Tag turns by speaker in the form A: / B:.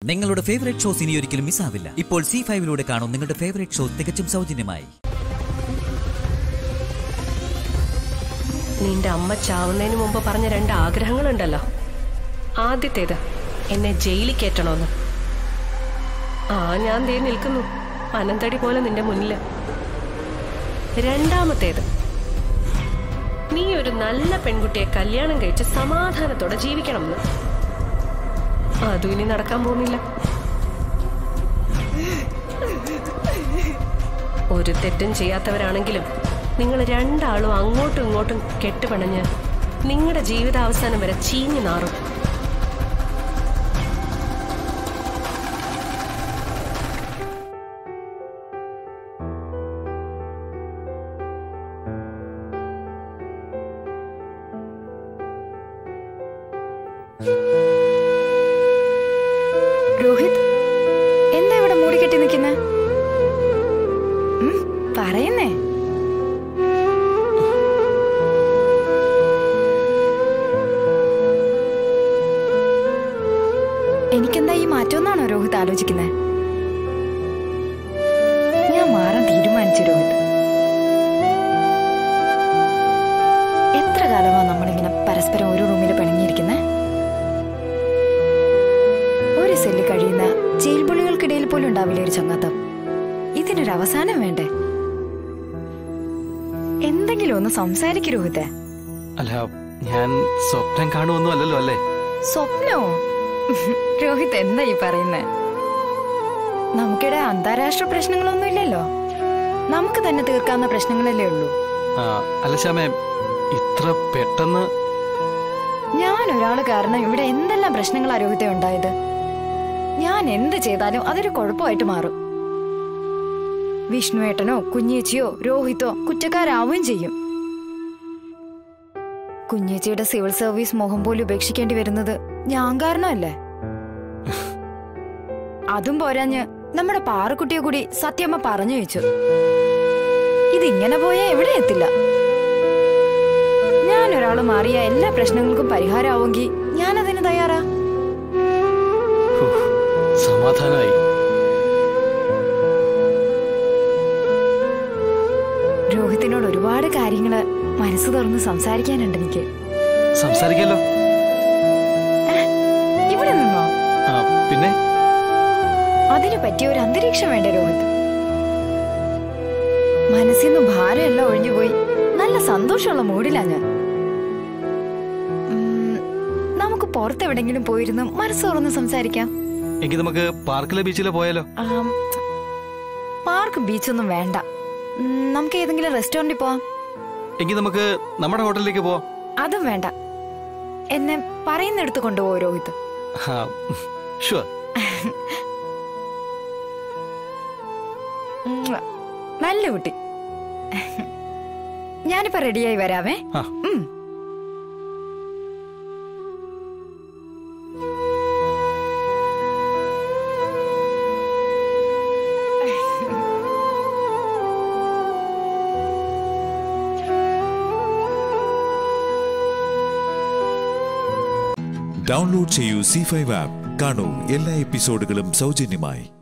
A: നിങ്ങളുടെ favourite shows ഇനി ഒരിക്കലും മിസ്സാവില്ല ഇപ്പോൾ സി ഫൈവിലൂടെ കാണും നിങ്ങളുടെ ഫേവറേറ്റ് ഷോ തികച്ചും സൗജന്യമായി
B: നിന്റെ അമ്മ ചാവുന്നതിന് മുമ്പ് പറഞ്ഞ രണ്ട് ആഗ്രഹങ്ങളുണ്ടല്ലോ ആദ്യത്തേത് എന്നെ ജയിലിൽ കയറ്റണമെന്ന് ആ ഞാൻ ദേ നിൽക്കുന്നു പനന്തടി പോലെ നിന്റെ മുന്നില് രണ്ടാമത്തേത് നീ ഒരു നല്ല പെൺകുട്ടിയെ കല്യാണം കഴിച്ച് സമാധാനത്തോടെ ജീവിക്കണമെന്ന് അതും ഇനി നടക്കാൻ പോകുന്നില്ല ഒരു തെറ്റും ചെയ്യാത്തവരാണെങ്കിലും നിങ്ങൾ രണ്ടാളും അങ്ങോട്ടും ഇങ്ങോട്ടും കെട്ടുപണഞ്ഞ് നിങ്ങളുടെ ജീവിതാവസാനം വരെ ചീഞ്ഞു നാറും
C: രോഹിത് എന്താ ഇവിടെ മൂടിക്കെട്ടി നിൽക്കുന്നെ ഉം, പറയുന്നേ എനിക്കെന്താ ഈ മാറ്റമെന്നാണോ രോഹിത് ആലോചിക്കുന്നത് ഞാൻ മാറാൻ തീരുമാനിച്ചു രോഹിത് എത്ര കാലമാ നമ്മളിങ്ങനെ പരസ്പരം ഒരു റൂമിൽ പിണങ്ങിയിരിക്കുന്നേ ഒരു സെല്ല് കഴിയുന്ന ജയിൽ പുള്ളികൾക്കിടയിൽ പോലും ഉണ്ടാവില്ല ഒരു ചങ്ങാത്തം ഇതിനൊരു അവസാനം വേണ്ടേ എന്തെങ്കിലും ഒന്ന് സംസാരിക്കൂ രോഹിത്തെ
D: അല്ല ഞാൻ സ്വപ്നം കാണുമൊന്നും അല്ലല്ലോ അല്ലേ
C: സ്വപ്നോ രോഹിത് എന്താ ഈ പറയുന്നേ നമുക്കിടെ അന്താരാഷ്ട്ര പ്രശ്നങ്ങളൊന്നും ഇല്ലല്ലോ നമുക്ക് തന്നെ തീർക്കാവുന്ന പ്രശ്നങ്ങളല്ലേ ഉള്ളൂ
D: ആ, അല്ല ശ്യാമേ ഇത്ര പെട്ടെന്ന്
C: ഞാൻ ഒരാള് കാരണം ഇവിടെ എന്തെല്ലാം പ്രശ്നങ്ങളാ രോഹിത്തെ ഉണ്ടായത് ഞാൻ എന്ത് ചെയ്താലും അതൊരു കുഴപ്പമായിട്ട് മാറും വിഷ്ണുവേട്ടനോ കുഞ്ഞേച്ചിയോ രോഹിത്തോ കുറ്റക്കാരാവുകയും ചെയ്യും കുഞ്ഞേച്ചിയുടെ സിവിൽ സർവീസ് മോഹം പോലും ഉപേക്ഷിക്കേണ്ടി വരുന്നത് ഞാൻ കാരണമല്ലേ അതും പോരാഞ്ഞ് നമ്മുടെ പാറക്കുട്ടിയെ കൂടി സത്യമ്മ പറഞ്ഞു വെച്ചു ഇതിങ്ങനെ പോയാ എവിടെ എത്തില്ല ഞാൻ ഒരാൾ മാറിയ എല്ലാ പ്രശ്നങ്ങൾക്കും പരിഹാരമാവുമെങ്കിൽ ഞാൻ അതിന് തയ്യാറാ
D: ഹോ, സമാധാനമായി
C: രോഹിത്തിനോട് ഒരുപാട് കാര്യങ്ങള് മനസ്സ് തുറന്ന് സംസാരിക്കാനുണ്ട് എനിക്ക്
D: സംസാരിക്കാലോ
C: ഇവിടെ നിന്നോ
D: ആ, പിന്നെ
C: അതിനു പറ്റിയ ഒരു അന്തരീക്ഷം വേണ്ടേ രോഹിത് മനസ്സിൽ നിന്ന് ഭാരമെല്ലാം ഒഴിഞ്ഞുപോയി നല്ല സന്തോഷമുള്ള മൂഡിലാ ഞാൻ ഉം, നമുക്ക് പുറത്തെവിടെങ്കിലും പോയിരുന്ന് മനസ്സ് തുറന്ന് സംസാരിക്കാം
D: എങ്കിൽ നമുക്ക് പാർക്കിലെ ബീച്ചിലെ പോയാലോ
C: ആം, പാർക്ക് ബീച്ചൊന്നും വേണ്ട ഉം, നമുക്ക് ഏതെങ്കിലും റെസ്റ്റോറന്റിൽ പോവാം
D: എങ്കിൽ നമുക്ക് നമ്മുടെ ഹോട്ടലിലേക്ക് പോവാം
C: അതും വേണ്ട എന്നെ പറയുന്നിടത്ത് കൊണ്ടുപോകും രോഹിത്
D: ഷുവർ
C: ഉം. നല്ല കുട്ടി ഞാനിപ്പോ റെഡിയായി വരാവേ
D: ആ.
C: ഉം.
E: ഡൗൺലോഡ് ചെയ്യൂ സി ഫൈവ് ആപ്പ് കാണൂ എല്ലാ എപ്പിസോഡുകളും സൗജന്യമായി